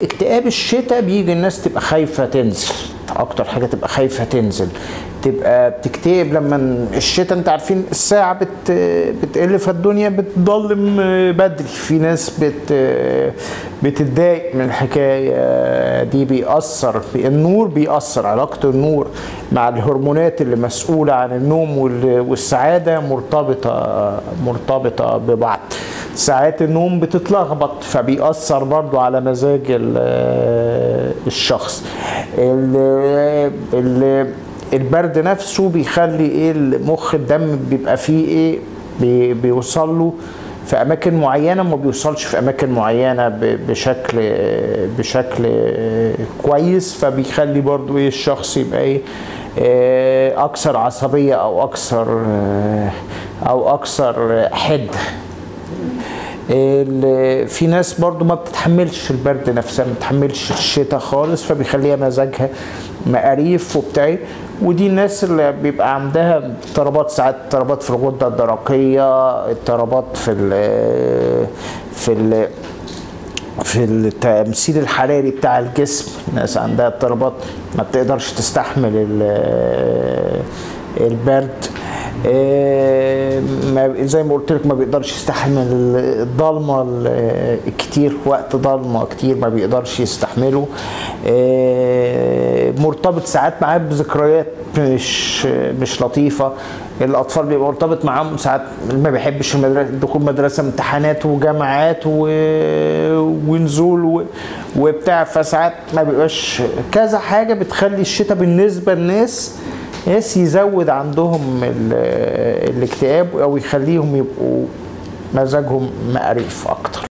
اكتئاب الشتاء بيجي الناس تبقى خايفة تنزل اكتر حاجة تبقى خايفة تنزل تبقى بتكتئب لما الشتاء انت عارفين الساعة بت بتقل فالدنيا بتضلم بدري في ناس بت بتتضايق من الحكاية دي بيأثر النور بيأثر علاقة النور مع الهرمونات اللي مسؤولة عن النوم والسعادة مرتبطة مرتبطة ببعض ساعات النوم بتتلخبط فبيأثر برضو على مزاج الشخص ال ال البرد نفسه بيخلي ايه المخ الدم بيبقى فيه ايه بي بيوصل له في اماكن معينه ما بيوصلش في اماكن معينه بشكل بشكل كويس فبيخلي برضو ايه الشخص يبقى ايه اكثر عصبيه او اكثر او اكثر حده في ناس برضو ما بتتحملش البرد نفسها ما بتتحملش الشتاء خالص فبيخليها مزاجها مقاريف وبتاع ودي الناس اللي بيبقى عندها اضطرابات ساعات اضطرابات في الغده الدرقيه اضطرابات في ال في ال في التمثيل الحراري بتاع الجسم ناس عندها اضطرابات ما بتقدرش تستحمل البرد زي ما قلت لك ما بيقدرش يستحمل الضلمه كتير وقت ضلمه كتير ما بيقدرش يستحمله مرتبط ساعات معاه بذكريات مش مش لطيفه الاطفال بيبقى مرتبط معاهم ساعات ما بيحبش المدرسه دخول مدرسه امتحانات وجامعات و... ونزول و... وبتاع فساعات ما بيبقاش كذا حاجه بتخلي الشتاء بالنسبه للناس ناس يزود عندهم الاكتئاب او يخليهم يبقوا مزاجهم مقريف اكتر